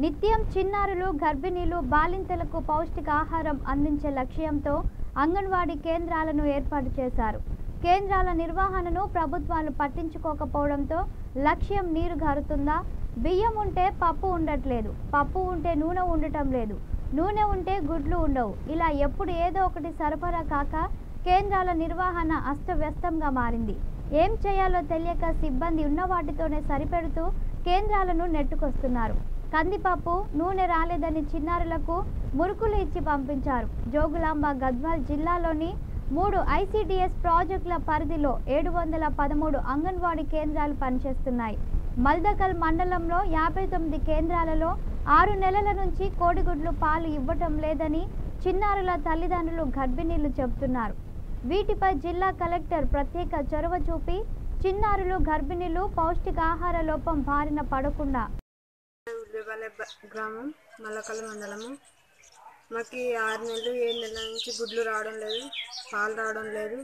నిత్యం చిన్నారులు గర్భిణీలు బాలింతలకు పౌష్టికాహారం అందించే లక్ష్యంతో అంగన్వాడీ కేంద్రాలను ఏర్పాటు చేశారు కేంద్రాల నిర్వహణను ప్రభుత్వాలు పట్టించుకోకపోవడంతో లక్ష్యం నీరు గారుతుందా బియ్యం ఉంటే పప్పు ఉండట్లేదు పప్పు ఉంటే నూనె ఉండటం లేదు నూనె ఉంటే గుడ్లు ఉండవు ఇలా ఎప్పుడు ఏదో ఒకటి సరఫరా కాక కేంద్రాల నిర్వహణ అస్తవ్యస్తంగా మారింది ఏం చేయాలో తెలియక సిబ్బంది ఉన్న వాటితోనే సరిపెడుతూ కేంద్రాలను నెట్టుకొస్తున్నారు కందిపప్పు నూనె రాలేదని చిన్నారులకు మురుకులు ఇచ్చి పంపించారు జోగులాంబ గద్వాల్ జిల్లాలోని మూడు ఐసిడిఎస్ ప్రాజెక్టుల పరిధిలో ఏడు వందల పదమూడు అంగన్వాడీ కేంద్రాలు పనిచేస్తున్నాయి మల్దకల్ మండలంలో యాభై తొమ్మిది కేంద్రాలలో ఆరు నెలల నుంచి కోడిగుడ్లు పాలు ఇవ్వటం లేదని చిన్నారుల తల్లిదండ్రులు గర్భిణీలు చెబుతున్నారు వీటిపై జిల్లా కలెక్టర్ ప్రత్యేక చొరవ చూపి చిన్నారులు గర్భిణీలు పౌష్టికాహార లోపం బారిన పడకుండా ఉల్లిపాయల గ్రామం మల్లకల్ మండలము మాకు ఈ ఆరు నెలలు ఏడు నెలల నుంచి గుడ్లు రావడం లేదు పాలు రావడం లేదు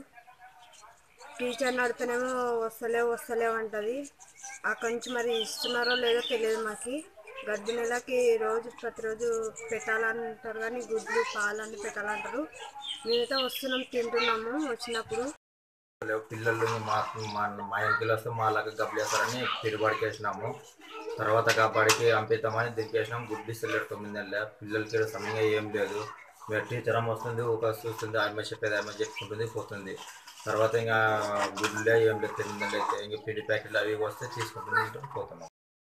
టీచర్ని అడితేనేమో వస్తలేవు వస్తలేవు అంటది అక్కడి నుంచి మరి ఇస్తున్నారో లేదో తెలియదు మాకు గర్భిణీలకి రోజు ప్రతిరోజు పెట్టాలంటారు కానీ గుడ్లు పాలు అన్ని పెట్టాలంటారు మేమైతే వస్తున్నాం తింటున్నాము వచ్చినప్పుడు లేవు పిల్లలు మా మా మా ఇంటికి వస్తే మా లాగా గబ్బలేస్తారని తిరుబడికి వేసినాము తర్వాత కబడ్డీకి పంపిస్తామని దింపేసినాం గుడ్డు ఇస్తలేరు తొమ్మిది నెలల పిల్లలకి ఈడ సమయంగా ఏం లేదు మీరు టీచర్ అమ్మ వస్తుంది ఒక చూస్తుంది ఆమె చెప్పేది ఆమె చెప్పుకుంటుంది పోతుంది తర్వాత ఇంకా గుడ్లే ఏం లేదు తొమ్మిది నెలలు అయితే ఇంకా పిండి ప్యాకెట్లు అవి ఇవి వస్తే తీసుకుంటుంది పోతున్నాం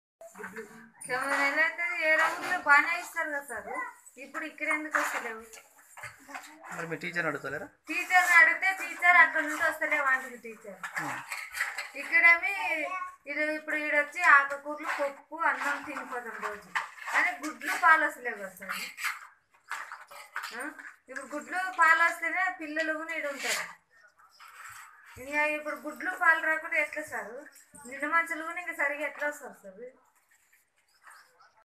తొమ్మిది నెలలు అయితే ఏ రోజుల్లో బాగానే ఇస్తారు కదా సార్ ఇప్పుడు ఇక్కడ ఎందుకు వస్తలేవు మరి మీ టీచర్ అడుగుతలేరా టీచర్ని అడిగితే టీచర్ అక్కడ నుంచి వస్తలేవు అంటుంది టీచర్ ఇక్కడేమి ఇది ఇప్పుడు ఈడొచ్చి ఆకుకూరలు పప్పు అన్నం తినిపోతాం రోజు కానీ గుడ్లు పాలు వస్తలేవు కదా సార్ ఆ? ఇప్పుడు గుడ్లు పాలు వస్తేనే పిల్లలు కూడా ఈడ ఉంటారు ఇంకా ఇప్పుడు గుడ్లు పాలు రాకుండా ఎట్లా సార్ నిండు మంచులు కూడా ఇంకా సరిగా ఎట్లా వస్తారు సార్